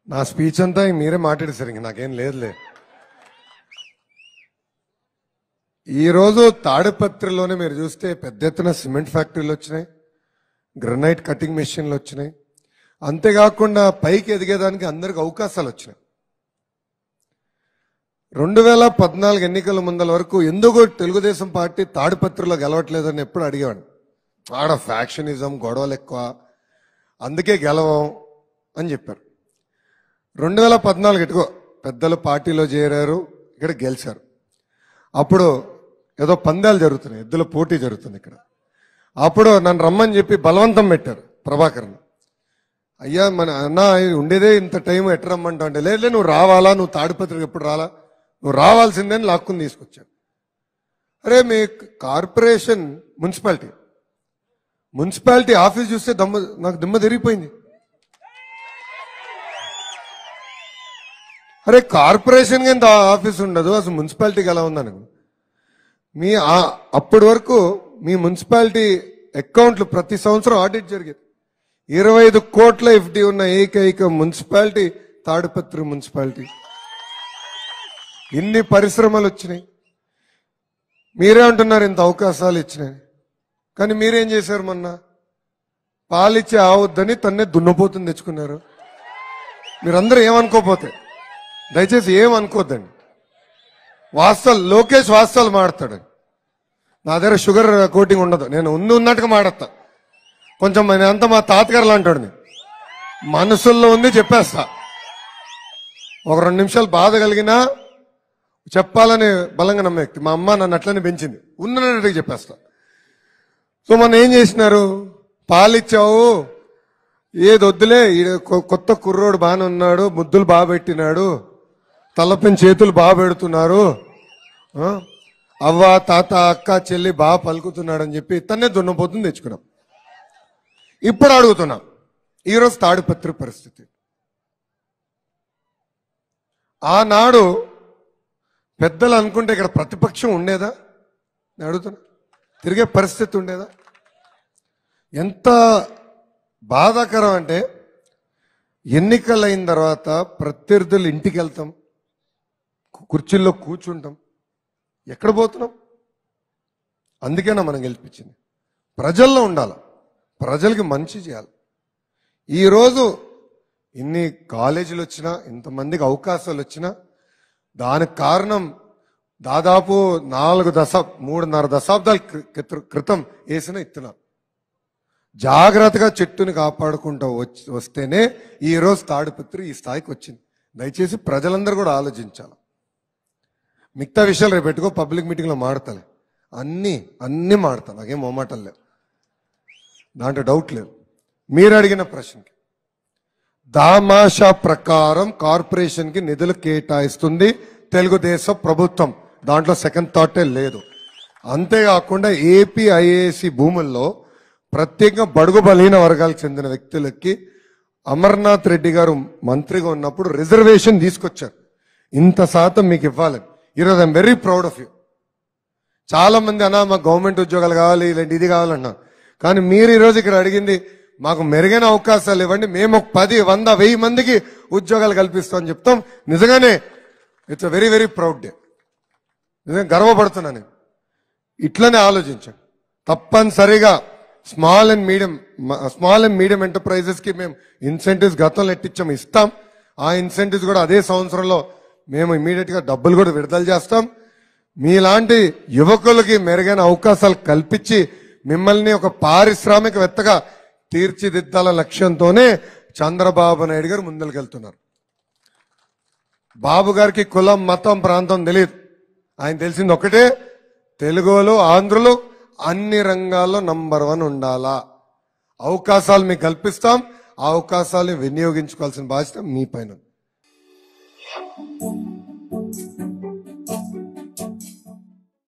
నా స్పీచ్ అంతా ఇంక మీరే మాట్లాడేశారు ఇంక నాకేం లేదులే ఈ రోజు తాడిపత్రిలోనే మీరు చూస్తే పెద్ద ఎత్తున సిమెంట్ ఫ్యాక్టరీలు వచ్చినాయి గ్రనైట్ కటింగ్ మెషిన్లు వచ్చినాయి అంతేకాకుండా పైకి ఎదిగేదానికి అందరికి అవకాశాలు వచ్చినాయి రెండు వేల పద్నాలుగు ఎన్నికల ముందల వరకు ఎందుకు తెలుగుదేశం పార్టీ తాడిపత్రిలో గెలవట్లేదని ఎప్పుడు అడిగేవాడు ఆడ ఫ్యాక్షనిజం గొడవలు ఎక్కువ అందుకే గెలవం అని చెప్పారు రెండు వేల పద్నాలుగు ఎటుకో పెద్దలు పార్టీలో చేరారు ఇక్కడ గెలిచారు అప్పుడు ఏదో పందాలు జరుగుతున్నాయి ఎద్దుల పోటీ జరుగుతుంది ఇక్కడ అప్పుడు నన్ను రమ్మని చెప్పి బలవంతం పెట్టారు ప్రభాకర్ని అయ్యా మన అన్న ఉండేదే ఇంత టైం ఎట్ట రమ్మంటావు అంటే లేదు లేదు, నువ్వు రావాలా నువ్వు తాడిపత్రికి ఎప్పుడు రాలా నువ్వు రావాల్సిందే అని లాక్కుని తీసుకొచ్చాను అరే మీ కార్పొరేషన్ మున్సిపాలిటీ మున్సిపాలిటీ ఆఫీస్ చూస్తే దమ్మ నాకు దిమ్మ తిరిగిపోయింది అరే కార్పొరేషన్ కింద ఆఫీస్ ఉండదు అసలు మున్సిపాలిటీకి ఎలా ఉందని మీ ఆ- అప్పటి వరకు మీ మున్సిపాలిటీ అకౌంట్లు ప్రతి సంవత్సరం ఆడిట్ జరిగేది ఇరవై ఐదు కోట్ల ఎఫ్డి ఉన్న ఏకైక మున్సిపాలిటీ తాడిపత్రి మున్సిపాలిటీ ఇన్ని పరిశ్రమలు వచ్చినాయి మీరే అంటున్నారు ఇంత అవకాశాలు ఇచ్చినాయి కానీ మీరేం చేశారు మొన్న పాలిచ్చే ఆవద్దని తన్నే దున్నపోతుంది తెచ్చుకున్నారు మీరందరూ ఏమనుకోపోతే దయచేసి ఏమనుకోద్దండి వాస్తవాలు లోకేష్ వాస్తవాలు మాడతాడు నా దగ్గర షుగర్ కోటింగ్ ఉండదు నేను ఉంది ఉన్నట్టుగా మాడతా కొంచెం అంతా మా తాతగారు అంటాడు నేను మనసుల్లో ఉంది చెప్పేస్తా ఒక రెండు నిమిషాలు బాధ కలిగినా చెప్పాలని బలంగా నమ్మే వ్యక్తి మా అమ్మ నన్ను అట్లనే పెంచింది ఉన్నట్టుగా చెప్పేస్తా సో మన ఏం చేసినారు పాలిచ్చావు ఏది వద్దులే ఈడ కొ- కొత్త కుర్రోడు బాగానే ఉన్నాడు ముద్దులు బాగా పెట్టినాడు తలపైన చేతులు బాగా పెడుతున్నారు ఆ? అవ్వ తాత అక్క చెల్లి బాగా పలుకుతున్నాడు అని చెప్పి తన్నే దున్నపోతుంది తెచ్చుకున్నాం ఇప్పుడు అడుగుతున్నాం ఈరోజు తాడిపత్రి పరిస్థితి ఆనాడు పెద్దలు అనుకుంటే ఇక్కడ ప్రతిపక్షం ఉండేదా నేను అడుగుతున్నా తిరిగే పరిస్థితి ఉండేదా ఎంత బాధాకరం అంటే ఎన్నికలైన తర్వాత ప్రత్యర్థులు ఇంటికి వెళ్తాం కు- కుర్చీల్లో కూర్చుంటాం ఎక్కడ పోతున్నాం అందుకేనా మనం గెలిపించింది ప్రజల్లో ఉండాలి ప్రజలకి మంచి చేయాలి ఈరోజు ఇన్ని కాలేజీలు వచ్చినా ఇంతమందికి అవకాశాలు వచ్చినా దానికి కారణం దాదాపు నాలుగు దశ మూడున్నర దశాబ్దాల క్రి- క్రిత- క్రితం వేసిన ఇత్తనాలు జాగ్రత్తగా చెట్టుని కాపాడుకుంటూ వచ్చి వస్తేనే ఈ రోజు తాడిపత్రి ఈ స్థాయికి వచ్చింది దయచేసి ప్రజలందరూ కూడా ఆలోచించాలి మిగతా విషయాలు రేపు పెట్టుకో పబ్లిక్ మీటింగ్లో మాడతాలే అన్నీ అన్నీ మాడతా నాకేం మొమాటం లేదు దాంట్లో డౌట్ లేదు మీరు అడిగిన ప్రశ్నకి దామాషా ప్రకారం కార్పొరేషన్ కి నిధులు కేటాయిస్తుంది తెలుగుదేశం ప్రభుత్వం దాంట్లో సెకండ్ థాటే లేదు అంతేకాకుండా ఏపీ ఐఏసి భూముల్లో ప్రత్యేకంగా బడుగు బలహీన వర్గాలకు చెందిన వ్యక్తులకి అమర్నాథ్ రెడ్డి గారు మంత్రిగా ఉన్నప్పుడు రిజర్వేషన్ తీసుకొచ్చారు ఇంత శాతం మీకు ఇవ్వాలని ఈరోజు I'm very proud of you చాలా మంది అన్నా మాకు గవర్నమెంట్ ఉద్యోగాలు కావాలి ఇలాంటి ఇది కావాలన్నా కానీ మీరు ఈరోజు ఇక్కడ అడిగింది మాకు మెరుగైన అవకాశాలు ఇవ్వండి మేము ఒక పది వంద వెయ్యి మందికి ఉద్యోగాలు కల్పిస్తామని చెప్తాం నిజంగానే it's very very proud day నిజంగా గర్వపడుతున్నా నేను ఇట్లనే ఆలోచించండి తప్పనిసరిగా small and medium small and medium enterprises కి మేము ఇన్సెంటివ్స్ గతంలో ఎట్టించాం ఇస్తాం ఆ ఇన్సెంటివ్స్ కూడా అదే సంవత్సరంలో మేము ఇమీడియట్ గా డబ్బులు కూడా విడుదల చేస్తాం మీలాంటి యువకులకి మెరుగైన అవకాశాలు కల్పించి మిమ్మల్ని ఒక పారిశ్రామికవేత్తగా తీర్చిదిద్దాల లక్ష్యంతోనే చంద్రబాబు నాయుడు గారు ముందరికెళ్తున్నారు బాబు గారికి కులం మతం ప్రాంతం తెలియదు ఆయన తెలిసింది ఒకటే తెలుగులో ఆంధ్రులు అన్ని రంగాల్లో నంబర్ వన్ ఉండాలా అవకాశాలు మీకు కల్పిస్తాం ఆ అవకాశాలను వినియోగించుకోవాల్సిన బాధ్యత మీ పైన ఉంది.